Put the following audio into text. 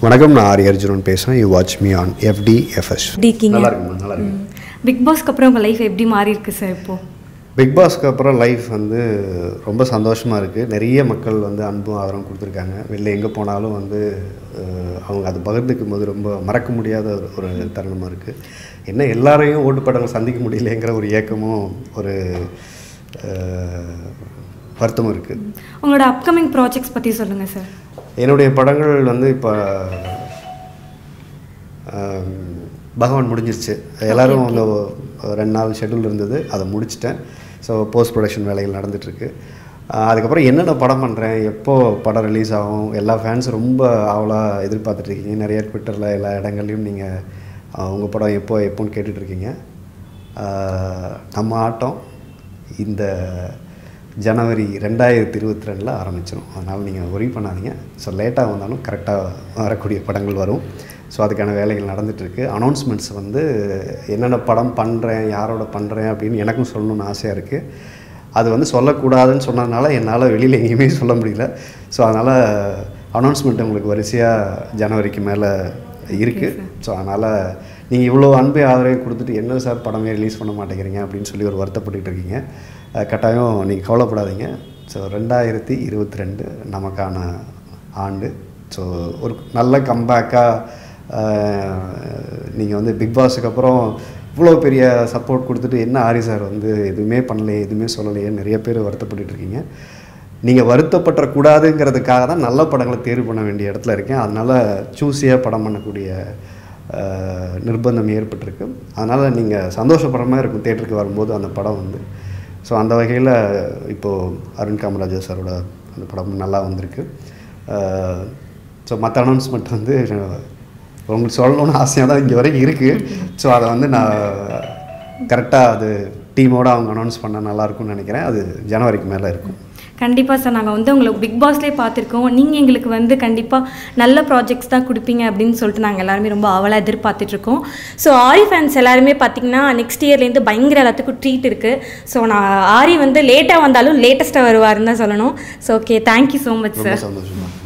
வணக்கம் நான் ஆரி அர்ஜுனன் பேசுகிறேன் you watch me on FDFS எப்படி இருக்கீங்க நல்லா இருக்குமா நல்லா இருக்கு பிக் பாஸ்க்கு அப்புறம் உங்கள் லைஃப் எப்படி மாறி இருக்கு சார் இப்போ பிக் பாஸ்க்கு அப்புறம் லைஃப் வந்து ரொம்ப சந்தோஷமாக இருக்குது நிறைய மக்கள் வந்து அன்பும் ஆதரவும் கொடுத்துருக்காங்க வெளில எங்கே போனாலும் வந்து அஹ், அவங்க அது பகிர்ந்துக்கும் போது ரொம்ப மறக்க முடியாத ஒரு- ஒரு தருணமாக இருக்குது என்ன எல்லாரையும் ஓட்டுப்படங்கள் சந்திக்க முடியலைங்கிற ஒரு ஏக்கமும் ஒரு அஹ், வருத்தமும் இருக்குது உங்களோட அப்கமிங் ப்ராஜெக்ட்ஸ் பற்றி சொல்லுங்கள் சார் என்னுடைய படங்கள் வந்து இப்போ பகவான் முடிஞ்சிருச்சு எல்லாரும் அந்த ரெண்டு நாள் ஷெட்யூல் இருந்தது அதை முடிச்சிட்டேன் ஸோ போஸ்ட் ப்ரொடக்ஷன் வேலைகள் நடந்துகிட்ருக்கு அதுக்கப்புறம் என்னென்ன படம் பண்ணுறேன் எப்போ படம் ரிலீஸ் ஆகும் எல்லா ஃபேன்ஸ் ரொம்ப ஆவலாக எதிர்பார்த்துட்ருக்கீங்க நிறைய ட்விட்டரில் எல்லா இடங்கள்லையும் நீங்கள் உங்கள் படம் எப்போ எப்போன்னு கேட்டுட்ருக்கீங்க நம்ம ஆட்டம் இந்த ஜனவரி ரெண்டாயிரத்தி இருபத்தி ரெண்டில் ஆரம்பிச்சிடும் அதனால் நீங்கள் ஒரி பண்ணாதீங்க ஸோ லேட்டாக வந்தாலும் கரெக்டாக வரக்கூடிய படங்கள் வரும் ஸோ அதுக்கான வேலைகள் நடந்துகிட்ருக்கு அனௌன்ஸ்மெண்ட்ஸ் வந்து என்னென்ன படம் பண்ணுறேன் யாரோட பண்ணுறேன் அப்படின்னு எனக்கும் சொல்லணும்னு ஆசையாக இருக்குது அது வந்து சொல்லக்கூடாதுன்னு சொன்னதுனால என்னால் வெளியில் எங்கேயுமே சொல்ல முடியல ஸோ அதனால் அனௌன்ஸ்மெண்ட் உங்களுக்கு வரிசையாக ஜனவரிக்கு மேலே இருக்குது ஸோ அதனால் நீங்கள் இவ்வளோ அன்பை ஆதரவை கொடுத்துட்டு என்ன சார் படமே ரிலீஸ் பண்ண மாட்டேங்கிறீங்க அப்படின்னு சொல்லி ஒரு வருத்தப்பட்டுட்டு இருக்கீங்க அஹ் கட்டாயம் நீங்கள் கவலைப்படாதீங்க ஸோ ரெண்டாயிரத்தி இருபத்தி ரெண்டு நமக்கான ஆண்டு ஸோ ஒரு நல்ல கம்பேக்காக நீங்கள் வந்து பிக் பாஸுக்கு அப்புறம் இவ்வளோ பெரிய சப்போர்ட் கொடுத்துட்டு என்ன ஆரி சார் வந்து எதுவுமே பண்ணலையே எதுவுமே சொல்லலையே நிறைய பேர் வருத்தப்பட்டுட்டு இருக்கீங்க நீங்கள் வருத்தப்பட்டுறக்கூடாதுங்கிறதுக்காக தான் நல்ல படங்களை தேர்வு பண்ண வேண்டிய இடத்துல இருக்கேன் அதனால் சூஸியாக படம் பண்ணக்கூடிய அஹ், நிர்பந்தம் ஏற்பட்டிருக்கு அதனால் நீங்கள் சந்தோஷப்படுற மாதிரி இருக்கும் தேட்டருக்கு வரும்போது அந்த படம் வந்து ஸோ அந்த வகையில் இப்போது அருண் காமராஜர் சாரோட அந்த படம் நல்லா வந்திருக்கு ஸோ மற்ற அனௌன்ஸ்மெண்ட் வந்து உங்களுக்கு சொல்லணும்னு ஆசையாக தான் இங்கே வரைக்கும் இருக்குது ஸோ அதை வந்து நான் கரெக்டாக அது டீமோடு அவங்க அனௌன்ஸ் பண்ண நல்லாயிருக்கும்னு நினைக்கிறேன் அது ஜனவரிக்கு மேலே இருக்கும் கண்டிப்பாக சார் நாங்கள் வந்து உங்களுக்கு பிக் பாஸ்லேயே பார்த்துருக்கோம் நீங்கள் எங்களுக்கு வந்து கண்டிப்பாக நல்ல ப்ராஜெக்ட்ஸ் தான் கொடுப்பீங்க அப்படின்னு சொல்லிட்டு நாங்கள் எல்லாருமே ரொம்ப அவலாக எதிர்பார்த்துட்ருக்கோம் ஸோ ஆரி ஃபேன்ஸ் எல்லாருமே பார்த்தீங்கன்னா நெக்ஸ்ட் இயர்லேருந்து பயங்கர எல்லாத்துக்கும் ட்ரீட் இருக்குது ஸோ நான் ஆரி வந்து லேட்டாக வந்தாலும் லேட்டஸ்ட்டாக வருவாருன்னு தான் சொல்லணும் so okay thank you so much ரொம்ப சார் சந்தோஷமா